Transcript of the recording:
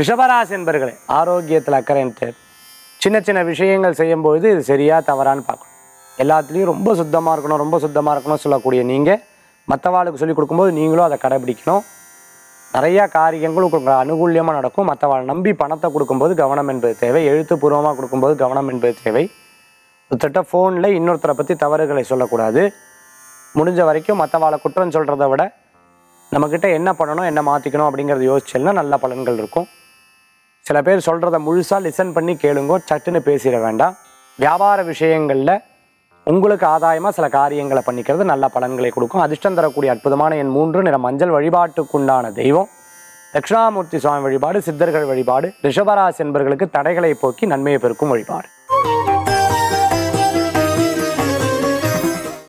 ரிஷபராசி என்பர்களே ஆரோக்கியத்தில் அக்கறைன்ட்டு சின்ன சின்ன விஷயங்கள் செய்யும்போது இது சரியா தவறான்னு பார்க்கணும் எல்லாத்துலேயும் ரொம்ப சுத்தமாக இருக்கணும் ரொம்ப சுத்தமாக இருக்கணும் சொல்லக்கூடிய நீங்கள் மற்றவாளுக்கு சொல்லிக் கொடுக்கும்போது நீங்களும் அதை கடைபிடிக்கணும் நிறையா காரியங்கள் உங்களுக்கு அனுகூல்யமாக நடக்கும் மற்றவாள் நம்பி பணத்தை கொடுக்கும்போது கவனம் என்பது தேவை எழுத்துப்பூர்வமாக கொடுக்கும்போது கவனம் என்பது தேவை ஒருத்தட்ட ஃபோனில் இன்னொருத்தரை பற்றி தவறுகளை சொல்லக்கூடாது முடிஞ்ச வரைக்கும் மற்றவாளை குற்றம் சொல்கிறத விட நம்மக்கிட்ட என்ன பண்ணணும் என்ன மாற்றிக்கணும் அப்படிங்கிறத யோசிச்சேன்னா நல்ல பலன்கள் இருக்கும் சில பேர் சொல்கிறத முழுசாக லிசன் பண்ணி கேளுங்கோ சட்டுன்னு பேசிட வேண்டாம் வியாபார விஷயங்களில் உங்களுக்கு ஆதாயமாக சில காரியங்களை பண்ணிக்கிறது நல்ல பலன்களை கொடுக்கும் அதிர்ஷ்டம் தரக்கூடிய அற்புதமான என் மூன்று நிற மஞ்சள் வழிபாட்டுக்குண்டான தெய்வம் தட்சிணாமூர்த்தி சுவாமி வழிபாடு சித்தர்கள் வழிபாடு ரிஷபராசி என்பர்களுக்கு தடைகளை போக்கி நன்மையை பெருக்கும் வழிபாடு